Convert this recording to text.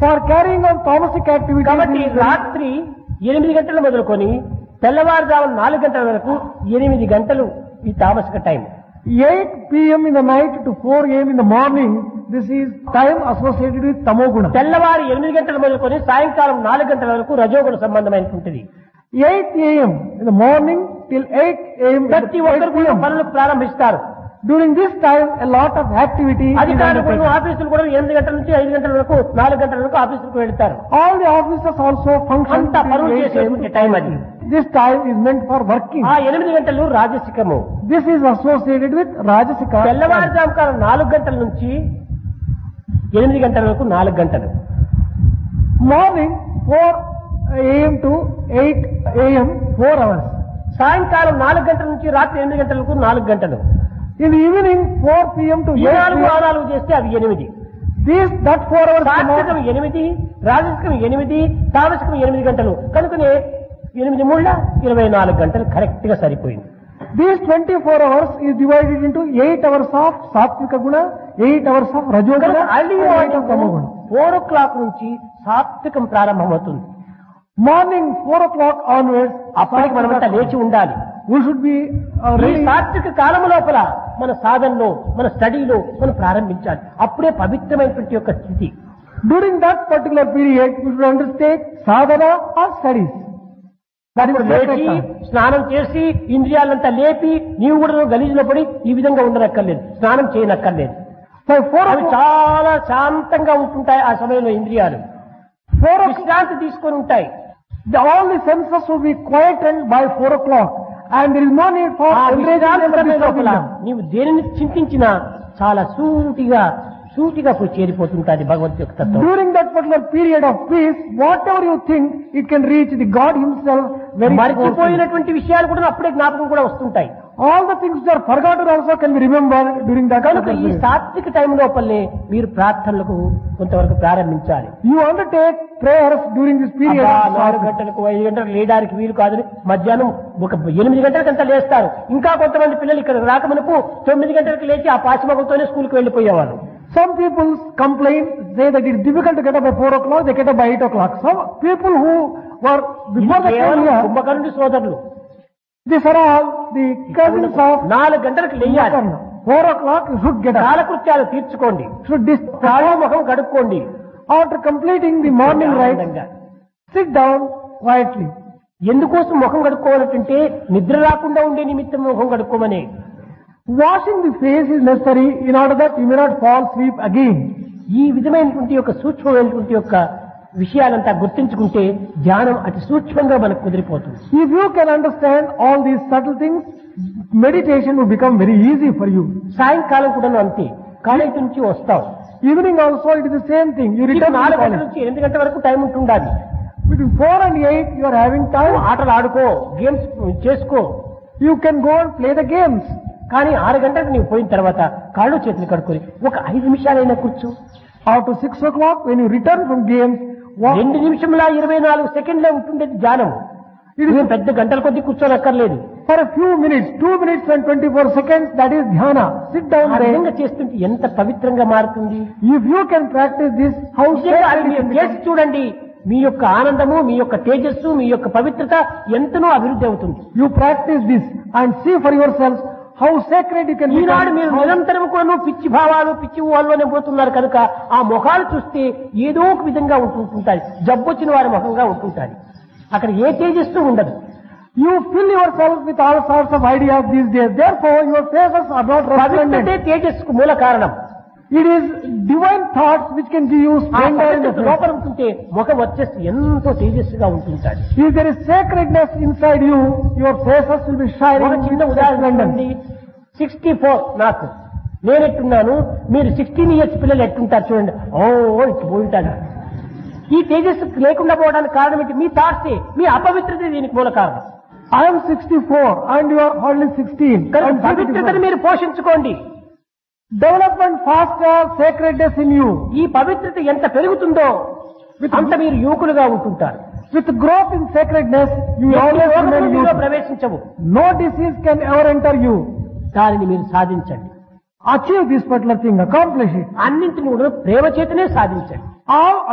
For carrying on tamasic activities, కాబట్టి it is very- రాత్రి ఎనిమిది గంటలు మొదలుకొని తెల్లవారుజామున నాలుగు గంటల వరకు ఎనిమిది గంటలు ఈ తామసిక time 8 p.m. in the night to 4 a.m. in the morning, this is time associated with tamoguna. తెల్లవారు ఎనిమిది గంటలు మొదలుకొని సాయంకాలం నాలుగు గంటల వరకు రజోగుణ సంబంధమైనటువంటిది 8 a.m. in the morning till 8 a.m. ప్రతి ఒక్కరు 8 కూడా p.m. పనులు ప్రారంభిస్తారు During this time, a lot of activity is అధికారులు కూడా undertaken. ఆఫీసులు కూడా ఎనిమిది గంటల నుంచి ఐదు గంటల వరకు నాలుగు గంటల వరకు ఆఫీసులకు వెళ్తారు All the officers also function అంతా పనులు till 8 చేసేటువంటి a.m. టైం అది This time is meant for working. ఆ ఎనిమిది గంటలు రాజసికము This is associated with Rajasika. తెల్లవారుజాము కాలం నాలుగు గంటల నుంచి ఎనిమిది గంటల వరకు నాలుగు గంటలు Morning 4 a.m. to 8 a.m. 4 hours. సాయంకాలం నాలుగు గంటల నుంచి రాత్రి ఎనిమిది గంటల వరకు నాలుగు గంటలు In the evening 4 p.m. to ఈ 8 నాలుగు ఆ p.m. నాలుగు చేస్తే అవి ఎనిమిది This, that 4 hours సాత్వికం tomorrow, ఎనిమిది రాజసికం ఎనిమిది తామసికం ఎనిమిది గంటలు కనుకనే ఎనిమిది మూళ్ళ ఇరవై నాలుగు గంటలు కరెక్ట్ గా సరిపోయింది these 24 hours is divided into 8 hours of Satvika Guna, 8 hours of Rajoguna, early and 8 of Tamoguna. Four o'clock నుంచి సాత్వికం ప్రారంభమవుతుంది Morning 4 o'clock onwards, అప్పటికి మనమంతా లేచి ఉండాలి we should be uh, ఈ ready. సాత్విక కాలం లోపల మన సాధనలో మన స్టడీలో మనం ప్రారంభించాలి అప్పుడే పవిత్రమైనటువంటి యొక్క స్థితి During that particular period, we should undertake sadhana or studies. That is ఇప్పుడు sacred లేచి time. స్నానం చేసి ఇంద్రియాలంతా లేపి నీవు కూడా గలీజులో పడి ఈ విధంగా ఉండనక్కర్లేదు స్నానం చేయనక్కర్లేదు By 4 అవి o'clock, చాలా శాంతంగా ఉంటుంటాయి ఆ సమయంలో ఇంద్రియాలు 4 o'clock, విశ్రాంతి తీసుకొని ఉంటాయి the, all the senses will be quietened by 4 o'clock. And there is no need for ఆ encouraging విశ్రాంతి them or సమయం disturbing లోపల them. నీవు దేనిని చింతించినా చాలా సూటిగా సూటిగా పోయి చేరిపోతుంటుంది భగవంతు యొక్క తత్వం During that particular period of peace, whatever you think, it can reach the God Himself very forcefully. మర్చిపోయినటువంటి విషయాలు కూడా అప్పుడే జ్ఞాపకం కూడా వస్తుంటాయి All the things that are forgotten also can be remembered during that కనుక particular ఈ period. సాత్విక time లోపలనే మీరు ప్రార్థనలకు కొంతవరకు ప్రారంభించాలి You undertake prayers during this period. అబ్బా, of నాలుగు Satvika. గంటలకు ఐదు గంటలకు లేయడానికి వీలు కాదని మధ్యాహ్నం ఒక ఎనిమిది గంటలకంతా లేస్తారు ఇంకా కొంతమంది పిల్లలు ఇక్కడ రాకమునకు తొమ్మిది గంటలకు లేచి ఆ పాచిమగంతోనే స్కూల్కి వెళ్ళిపోయేవాళ్ళు Some people complain, say that it is difficult to get up by 4 o'clock, they get up by 8 o'clock. Some people who were before ఇది the కేవలం time here, కుంభకర్ణుడి సోదరులు these are all the cousins of నాలుగు గంటలకు లేయాలి Kumbhakarna. 4 o'clock you should get up. కాలకృత్యాలు తీర్చుకోండి Should dis- కాళీ ముఖం కడుక్కోండి after completing the morning rite, ఆనందంగా. sit down quietly. ఎందుకోసం ముఖం కడుక్కోవాలంటే నిద్ర రాకుండా ఉండే నిమిత్తం ముఖం కడుక్కోమని Washing the face is necessary in order that you may not fall asleep again. ఈ విధమైనటువంటి యొక్క సూక్ష్మమైనటువంటి యొక్క విషయాలంతా గుర్తించుకుంటే ధ్యానం అతి సూక్ష్మంగా మనకు కుదిరిపోతుంది If you can understand all these subtle things, meditation will become very easy for you. సాయంకాలం కూడా అంతే కాలేజీ నుంచి వస్తావు Evening also it is the same thing. You ఇటు return to నాలుగు గంటల college. నుంచి ఎనిమిది గంటల వరకు టైం ఉంటుండాలి Between 4 and 8 you are having time. ఆటలు ఆడుకో గేమ్స్ చేసుకో You can go and play the games. కానీ ఆరు గంటలకు నీవు పోయిన తర్వాత కాళ్ళు చేతులు కడుక్కొని ఒక ఐదు నిమిషాలైనా కూర్చో After 6 o'clock when you return from games, walk. రెండు నిమిషంల ఇరవై నాలుగు సెకండ్లే ఉంటుండేది ధ్యానం It is నువ్వు పెద్ద గంటల కొద్దీ కూర్చోనక్కర్లేదు for a few minutes, 2 minutes and 24 seconds, that is dhyana. Sit down ఆ there. విధంగా చేస్తుంటే ఎంత పవిత్రంగా మారుతుంది If you can practice this, how నిజంగా అది sacred it మీరు can చేసి become. చూడండి మీ యొక్క ఆనందము మీ యొక్క తేజస్సు మీ యొక్క పవిత్రత ఎంతనో అభివృద్ధి అవుతుంది You practice this and see for yourselves how sacred you can Eenadu become. మీరు How- నిరంతరం కూడా పిచ్చి భావాలు పిచ్చి ఊహల్లోనే పోతున్నారు కనుక ఆ ముఖాలు చూస్తే ఏదో ఒక విధంగా ఉంటుంటాయి జబ్బొచ్చిన వారి ముఖంగా ఉంటుంటాయి అక్కడ ఏ తేజస్సు ఉండదు You fill yourself with all sorts of ideas these days. Therefore, your faces are not పవిత్రతే resplendent. తేజస్సుకు మూల కారణం It is divine thoughts which can give you ఆ splendor in the పవిత్రత face. లోపల ఉంటుంటే ముఖం వచ్చేసి ఎంతో తేజస్సుగా ఉంటుంటాడు If there is sacredness inside you, your faces will be shining ఒక చిన్న with ఉదాహరణ resplendence. సిక్స్టీ ఫోర్ నాకు నేను ఎట్టున్నాను మీరు సిక్స్టీన్ ఇయర్స్ పిల్లలు ఎట్టుంటారు చూడండి ఓ ఇట్టు పోయింటాను ఈ తేజస్సు లేకుండా పోవడానికి కారణం ఏంటి మీ థాట్సే మీ అపవిత్రత దీనికి మూల కారణం I am 64 and you are only 16. కనుక And పవిత్రతను మీరు పోషించుకోండి Development faster sacredness in you. ఈ పవిత్రత ఎంత పెరుగుతుందో అంత మీరు యువకులుగా ఉంటుంటారు With growth in sacredness, you will ఎట్టి always రోగములు remain మీలో youthful. ప్రవేశించవు No disease can ever enter you. దానిని మీరు సాధించండి Achieve this particular thing, accomplish it. అన్నింటిని కూడా ప్రేమ చేతనే సాధించండి All